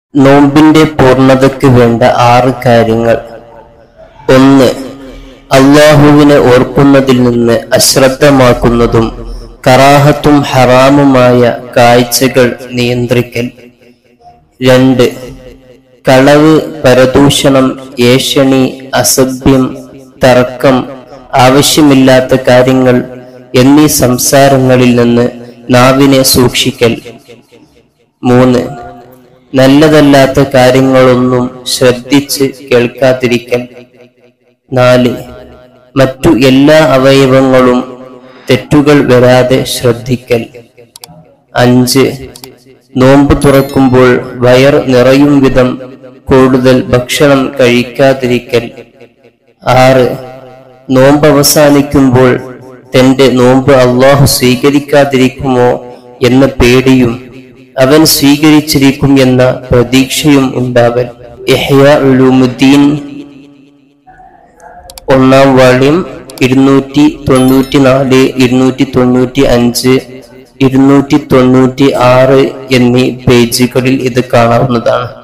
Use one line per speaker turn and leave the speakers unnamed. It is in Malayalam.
നോമ്പിന്റെ പൂർണ്ണതയ്ക്ക് വേണ്ട ആറ് കാര്യങ്ങൾ ഒന്ന് അള്ളാഹുവിനെ ഓർക്കുന്നതിൽ നിന്ന് അശ്രദ്ധമാക്കുന്നതും കറാഹത്തും ഹറാമുമായ കാഴ്ചകൾ നിയന്ത്രിക്കൽ രണ്ട് കളവ് പരദൂഷണം ഏഷണി അസഭ്യം തർക്കം ആവശ്യമില്ലാത്ത കാര്യങ്ങൾ എന്നീ സംസാരങ്ങളിൽ നിന്ന് നാവിനെ സൂക്ഷിക്കൽ മൂന്ന് നല്ലതല്ലാത്ത കാര്യങ്ങളൊന്നും ശ്രദ്ധിച്ച് കേൾക്കാതിരിക്കൽ നാല് മറ്റു എല്ലാ അവയവങ്ങളും തെറ്റുകൾ വരാതെ ശ്രദ്ധിക്കൽ അഞ്ച് നോമ്പ് തുറക്കുമ്പോൾ വയർ നിറയും വിധം കൂടുതൽ ഭക്ഷണം കഴിക്കാതിരിക്കൽ ആറ് നോമ്പ് അവസാനിക്കുമ്പോൾ തന്റെ നോമ്പ് അള്ളാഹു സ്വീകരിക്കാതിരിക്കുമോ എന്ന പേടിയും അവൻ സ്വീകരിച്ചിരിക്കും എന്ന പ്രതീക്ഷയും ഉണ്ടാവൽ ഇഹ്യ ഉലൂമുദ്ദീൻ ഒന്നാം വാള്യം ഇരുന്നൂറ്റി തൊണ്ണൂറ്റി നാല് ഇരുന്നൂറ്റി തൊണ്ണൂറ്റി അഞ്ച് ഇരുന്നൂറ്റി തൊണ്ണൂറ്റി ആറ് എന്നീ പേജുകളിൽ ഇത് കാണാവുന്നതാണ്